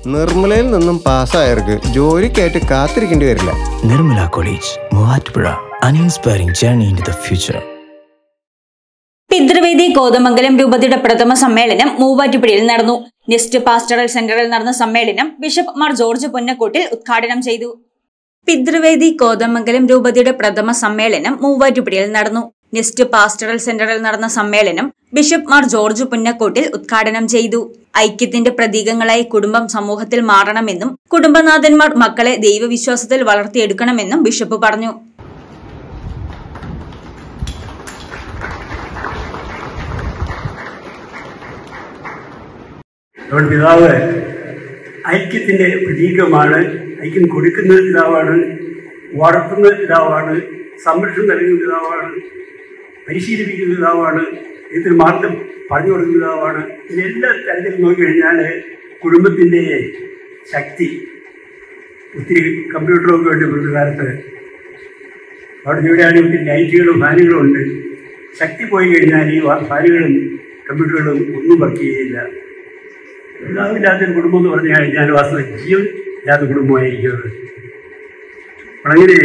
നിർമ്മലയിൽ നിന്നും പാസ്സായവർക്ക് ജോലിക്കായിട്ട് കാത്തിരിക്കേണ്ടി വരില്ല Nirmala College, Muvatpura, an inspiring journey into the future. പിതൃവേദി Kothamangalam രൂപതയുടെ പ്രഥമ സമ്മേളനം മൂവാറ്റുപുഴയിൽ നടന്നു നെസ്റ്റ് പാസ്റ്ററൽ സെന്ററിൽ നടന്ന സമ്മേളനം ബിഷപ്പ് മാർ ജോർജ് പൊന്നക്കോട്ടിൽ ഉദ്ഘാടനം ചെയ്തു പിതൃവേദി കോതമംഗലം രൂപതയുടെ പ്രഥമ സമ്മേളനം മൂവാറ്റുപുഴയിൽ നടന്നു നെസ്റ്റ് പാസ്റ്ററൽ സെന്ററിൽ നടന്ന സമ്മേളനം ബിഷപ്പ് മാർ ജോർജ് പുന്നക്കോട്ടിൽ ഉദ്ഘാടനം ചെയ്തു ഐക്യത്തിന്റെ പ്രതീകങ്ങളായി കുടുംബം സമൂഹത്തിൽ മാറണമെന്നും കുടുംബനാഥന്മാർ മക്കളെ ദൈവവിശ്വാസത്തിൽ വളർത്തിയെടുക്കണമെന്നും ബിഷപ്പ് പറഞ്ഞു നമ്മുടെ പിതാവ് ഐക്യത്തിൻ്റെ പ്രതീകമാണ് ഐക്യം കൊടുക്കുന്ന പിതാവാണ് വളർത്തുന്ന പിതാവാണ് സംരക്ഷണം നൽകുന്ന പിതാവാണ് പരിശീലിപ്പിക്കുന്ന പിതാവാണ് ഇതിന് മാർഗം പറഞ്ഞു കൊടുക്കുന്ന പിതാവാണ് ഇതെല്ലാ തരത്തിലും നോക്കിക്കഴിഞ്ഞാൽ കുടുംബത്തിൻ്റെ ശക്തി ഒത്തിരി കമ്പ്യൂട്ടറൊക്കെ ഉണ്ട് ഇപ്പോഴത്തെ കാലത്ത് അവിടെ ഇവിടെയാണെങ്കിൽ ഒത്തിരി ലൈറ്റുകളും ഫാനുകളും ഉണ്ട് ശക്തി പോയി കഴിഞ്ഞാൽ ഈ വാ- ഫാനുകളും കമ്പ്യൂട്ടറുകളും ഒന്നും വർക്ക് ചെയ്യില്ല പിതാവില്ലാത്തൊരു കുടുംബം എന്ന് പറഞ്ഞു കഴിഞ്ഞാൽ വാസ്തവ ജീവൻ ഇല്ലാത്ത കുടുംബമായിരിക്കും അത് അങ്ങനെ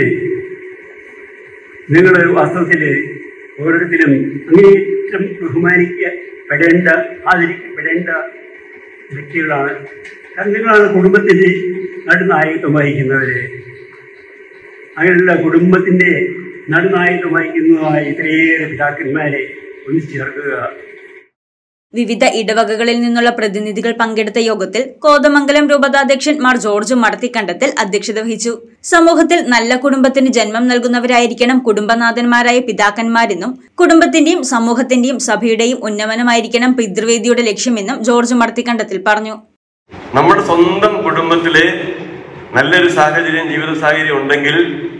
നിങ്ങൾ വാസ്തവത്തിൽ ഓരോരുത്തരും അങ്ങേറ്റം ബഹുമാനിക്കപ്പെടേണ്ട ആദരിക്കപ്പെടേണ്ട വ്യക്തികളാണ് കാരണം നിങ്ങളാണ് കുടുംബത്തിൻ്റെ നടുനായകത്വം വഹിക്കുന്നവര് അങ്ങനെയുള്ള കുടുംബത്തിൻ്റെ നടുനായകത്വം വഹിക്കുന്നതുമായ ഇത്രയേറെ പിതാക്കന്മാരെ ഒന്നിച്ചു ചേർക്കുക വിവിധ ഇടവകകളിൽ നിന്നുള്ള പ്രതിനിധികൾ പങ്കെടുത്ത യോഗത്തിൽ കോതമംഗലം രൂപതാധ്യക്ഷൻ മാർ ജോർജ് മടത്തിക്കണ്ടത്തിൽ അധ്യക്ഷത വഹിച്ചു സമൂഹത്തിൽ നല്ല കുടുംബത്തിന് ജന്മം നൽകുന്നവരായിരിക്കണം കുടുംബനാഥന്മാരായ പിതാക്കന്മാരെന്നും കുടുംബത്തിന്റെയും സമൂഹത്തിന്റെയും സഭയുടെയും ഉന്നമനമായിരിക്കണം പിതൃവേദിയുടെ ലക്ഷ്യമെന്നും ജോർജ് മടത്തിക്കണ്ടത്തിൽ പറഞ്ഞു നമ്മുടെ സ്വന്തം കുടുംബത്തിലെ നല്ലൊരു സാഹചര്യം ജീവിത സാഹചര്യം ഉണ്ടെങ്കിൽ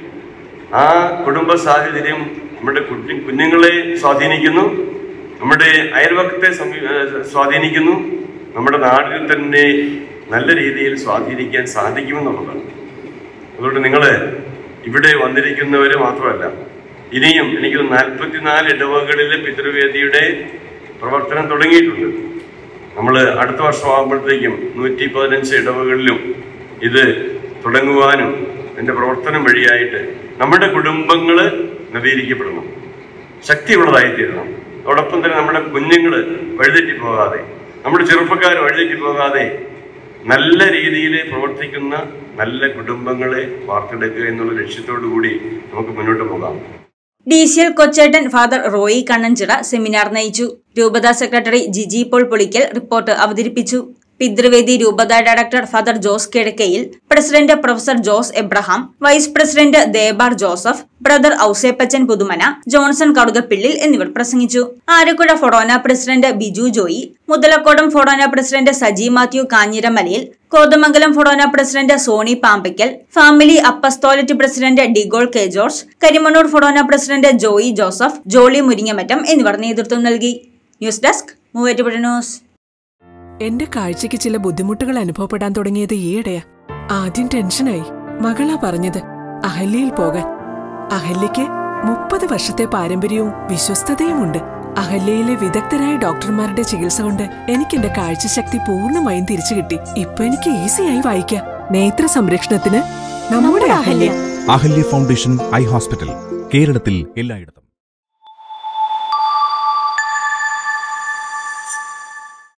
ആ കുടുംബ സാഹചര്യം നമ്മുടെ കുഞ്ഞു കുഞ്ഞുങ്ങളെ സ്വാധീനിക്കുന്നു നമ്മുടെ അയൽവക്കത്തെ സമീ- ഏഹ് സ്വാധീനിക്കുന്നു നമ്മുടെ നാടിൽ തന്നെ നല്ല രീതിയിൽ സ്വാധീനിക്കാൻ സാധിക്കുമെന്നുള്ളതാണ് അതുകൊണ്ട് നിങ്ങൾ ഇവിടെ വന്നിരിക്കുന്നവർ മാത്രമല്ല ഇനിയും എനിക്ക് നാൽപ്പത്തിനാല് ഇടവകളിലെ പിതൃവേദിയുടെ പ്രവർത്തനം തുടങ്ങിയിട്ടുണ്ട് നമ്മൾ അടുത്ത വർഷമാകുമ്പോഴത്തേക്കും നൂറ്റി പതിനഞ്ച് ഇടവകളിലും ഇത് തുടങ്ങുവാനും ഇതിൻ്റെ പ്രവർത്തനം വഴിയായിട്ട് നമ്മുടെ കുടുംബങ്ങൾ നവീകരിക്കപ്പെടണം ശക്തിയുള്ളതായിത്തീരണം അതോടൊപ്പം തന്നെ നമ്മുടെ കുഞ്ഞുങ്ങൾ വഴിതെറ്റി പോകാതെ നമ്മുടെ ചെറുപ്പക്കാർ വഴിതെറ്റി പോകാതെ നല്ല രീതിയിൽ പ്രവർത്തിക്കുന്ന നല്ല കുടുംബങ്ങളെ വാർത്തെടുക്കുക എന്നുള്ള ലക്ഷ്യത്തോടു കൂടി നമുക്ക് മുന്നോട്ട് പോകാം D C L Kochettan father Roy Kannanchira seminar നയിച്ചു രൂപതാ secretary Giji Paul Pulickal report അവതരിപ്പിച്ചു പിതൃവേദി രൂപതാ director father Jose Kizhakkayil president professor Jose Abraham vice president ദേബാർ Joseph brother Ouseppachan Puthumana Johnson Kadukappillil എന്നിവർ പ്രസംഗിച്ചു Arakuzha forane president Biju Joy Muthalakodam forane president Saji Mathew Kanjiramalayil Kothamangalam forane president Sony Pampackal family apostolate president Digol K George Karimannoor forane president Joy Joseph Jolly മുരിങ്ങമറ്റം എന്നിവർ നേതൃത്വം നൽകി news desk Muvattupuzha news എന്റെ കാഴ്ചയ്ക്ക് ചില ബുദ്ധിമുട്ടുകൾ അനുഭവപ്പെടാൻ തുടങ്ങിയത് ഈയിടെയാ ആദ്യം ടെൻഷനായി മകളാ പറഞ്ഞത് അഹല്യയിൽ പോകാൻ അഹല്യയ്ക്ക് മുപ്പത് വർഷത്തെ പാരമ്പര്യവും വിശ്വസ്തതയുമുണ്ട് അഹല്യയിലെ വിദഗ്ധരായ ഡോക്ടർമാരുടെ ചികിത്സ കൊണ്ട് എനിക്ക് എന്റെ കാഴ്ചശക്തി പൂർണ്ണമായും തിരിച്ചു കിട്ടി ഇപ്പൊ എനിക്ക് ഈസിയായി വായിക്കാം നേത്ര സംരക്ഷണത്തിന് നമ്മുടെ Ahalya Ahalya foundation eye hospital കേരളത്തിൽ എല്ലായിടത്തും